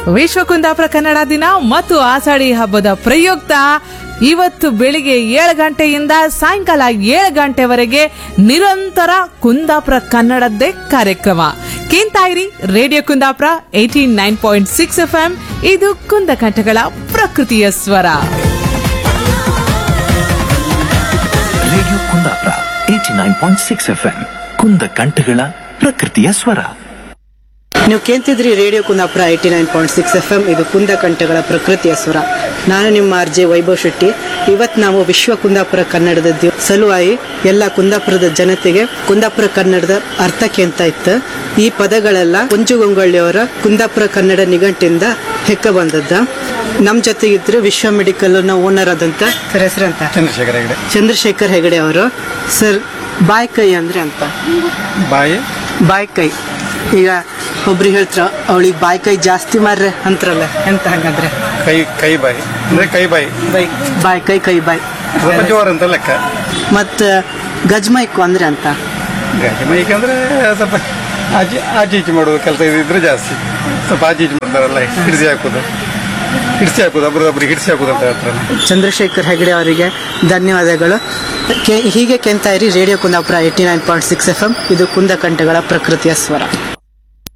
ವಿಶ್ವ ಕುಂದಾಪುರ ಕನ್ನಡ ದಿನ ಮತ್ತು ಆಷಾಢಿ ಹಬ್ಬದ ಪ್ರಯುಕ್ತ ಇವತ್ತು ಬೆಳಿಗ್ಗೆ ಏಳು ಗಂಟೆಯಿಂದ ಸಾಯಂಕಾಲ ಏಳು ಗಂಟೆವರೆಗೆ ನಿರಂತರ ಕುಂದಾಪುರ ಕನ್ನಡದ್ದೇ ಕಾರ್ಯಕ್ರಮ ಕೇಂತಾಯಿರಿ radio Kundapura eighty nine point six F M ಇದು ಕುಂದಕಂಠಗಳ ಪ್ರಕೃತಿಯ ಸ್ವರ radio Kundapura eighty nine point six F M ಕುಂದ ಕಂಠಗಳ ಪ್ರಕೃತಿಯ ಸ್ವರ ನೀವು ಕೇಳ್ತಿದ್ರಿ radio Kundapura eighty nine point six F M ಇದು ಕುಂದ ಕಂಠಗಳ ಪ್ರಕೃತಿಯ ಸ್ವರ ನಾನು ನಿಮ್ಮ ಆರ್ ಜೆ ವೈಭವ್ ಶೆಟ್ಟಿ ಇವತ್ತು ನಾವು ವಿಶ್ವ ಕುಂದಾಪುರ ಕನ್ನಡದ ದಿವ ಸಲುವಾಗಿ ಎಲ್ಲ ಕುಂದಾಪುರದ ಜನತೆಗೆ ಕುಂದಾಪುರ ಕನ್ನಡದ ಅರ್ಥಕ್ಕೆ ಅಂತ ಇತ್ತು ಈ ಪದಗಳೆಲ್ಲ ಕುಂಜು ಗಂಗೊಳ್ಳಿಯವರ ಕುಂದಾಪುರ ಕನ್ನಡ ನಿಘಂಟಿಂದ ಹೆಕ್ಕ ಬಂದದ್ದ ನಮ್ಮ ಜೊತೆಗಿದ್ರು ವಿಶ್ವ ಮೆಡಿಕಲ್ ನ ಓನರ್ ಆದಂತ ಸರ್ ಹೆಸರಂತ ಚಂದ್ರಶೇಖರ ಹೆಗಡೆ ಚಂದ್ರಶೇಖರ್ ಹೆಗಡೆ ಅವರು ಸರ್ ಬಾಯ್ ಕೈ ಅಂದ್ರೆ ಅಂತ ಬಾಯಿ ಬಾಯ್ ಕೈ ಈಗ ಒಬ್ರು ಹೇಳ್ತಾರ ಅವಳಿಗೆ ಬಾಯ್ ಕೈ ಜಾಸ್ತಿ ಮಾರ್ರೆ ಅಂತಾರಲ್ಲ ಎಂತ ಹಂಗಂದ್ರೆ ಕೈ ಕೈ ಬಾಯಿ ಅಂದ್ರೆ ಕೈ ಬಾಯಿ ಬೈ ಬಾಯ್ ಕೈ ಕೈ ಬಾಯ್ ಸ್ವಲ್ಪ ಜೋರ್ ಅಂತ ಲೆಕ್ಕ ಮತ್ತ ಗಜ್ಮೈಕು ಅಂದ್ರೆ ಅಂತ ಗಾಡಿ ಮೈಕ್ ಅಂದ್ರೆ ಸ್ವಲ್ಪ ಆಚೆ ಆಚೆ ಈಚೆ ಮಾಡುವ ಕೆಲಸ ಇದ್ರೆ ಜಾಸ್ತಿ ಸ್ವಲ್ಪ ಆಚೆ ಈಚೆ ಮಾಡ್ತಾರಲ್ಲ ಹಿಡಿಸಿ ಹಾಕುದು ಹಿಡಿಸಿ ಹಾಕುದು ಒಬ್ರಿಗೊಬ್ರಿಗೆ ಹಿಡಿಸಿ ಹಾಕುದು ಅಂತ ಹೇಳ್ತಾರೆ ಚಂದ್ರಶೇಖರ್ ಹೆಗಡೆ ಅವರಿಗೆ ಧನ್ಯವಾದಗಳು ಕೆ- ಹೀಗೆ ಕೆಂತ ಇರಿ radio Kundapura eighty nine point six F M ಇದು ಕುಂದ ಕಂಠಗಳ ಪ್ರಕೃತಿಯ ಸ್ವರ